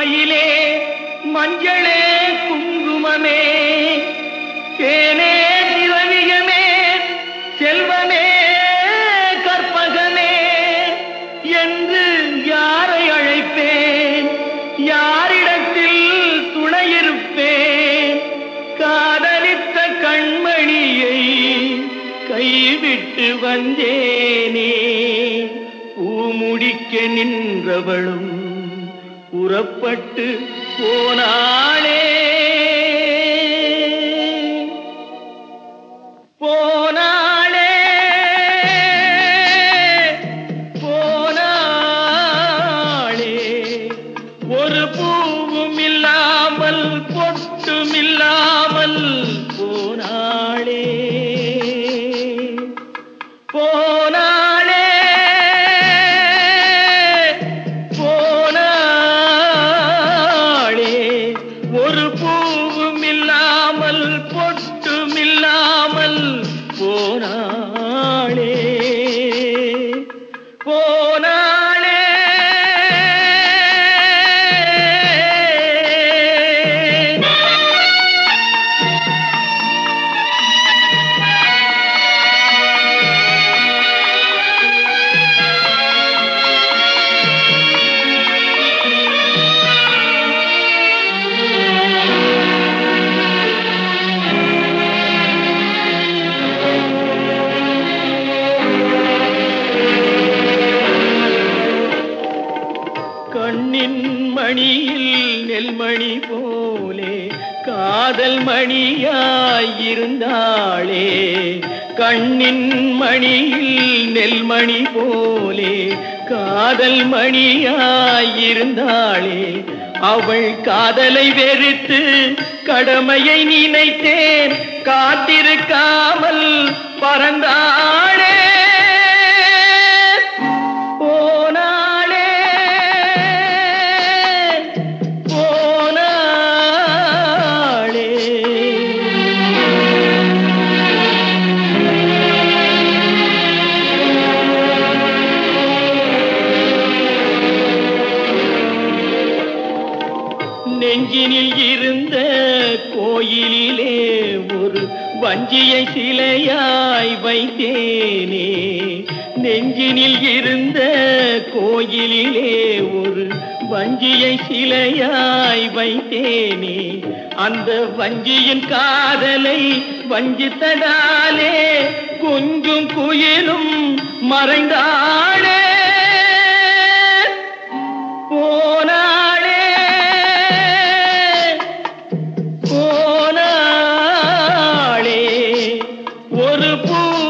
மயிலே மஞ்சளே குங்குமமே தேனே திரவியமே செல்வமே கற்பகமே என்று யாரை அழைப்பேன் யாரிடத்தில் துணையிருப்பேன் காதலித்த கண்மணியை கைவிட்டு வந்தேனே பூமுடிக்க நின்றவளும் புறப்பட்டு போனாளே போனாளே போனாளே ஒரு பூவும் இல்லாமல் பொட்டும் இல்லாமல் போனாளே போனாளே போனாளே ஒரு பூவும் இல்லாமல் பொட்டும் இல்லாமல் போனாளே போனாளே கண்ணின் மணியில் நெல்மணி போலே காதல் மணியாயிருந்தாளே கண்ணின் மணியில் நெல்மணி போலே காதல் மணியாயிருந்தாளே அவள் காதலை வெறுத்து கடமையை நினைத்தேன் காத்திருக்காமல் பறந்தாளே போனாளே போனாளே நெஞ்சினில் இருந்த கோயிலிலே ஒரு வஞ்சியை சிலையாய் வைத்தேனே நெஞ்சினில் இருந்த கோயிலிலே ஒரு வஞ்சியை சிலையாய் வைத்தேனே அந்த வஞ்சியின் காதலை வஞ்சித்ததாலே கொஞ்சம் குயிலும் மறைந்தாளே போனாளே போனாளே ஒரு பூ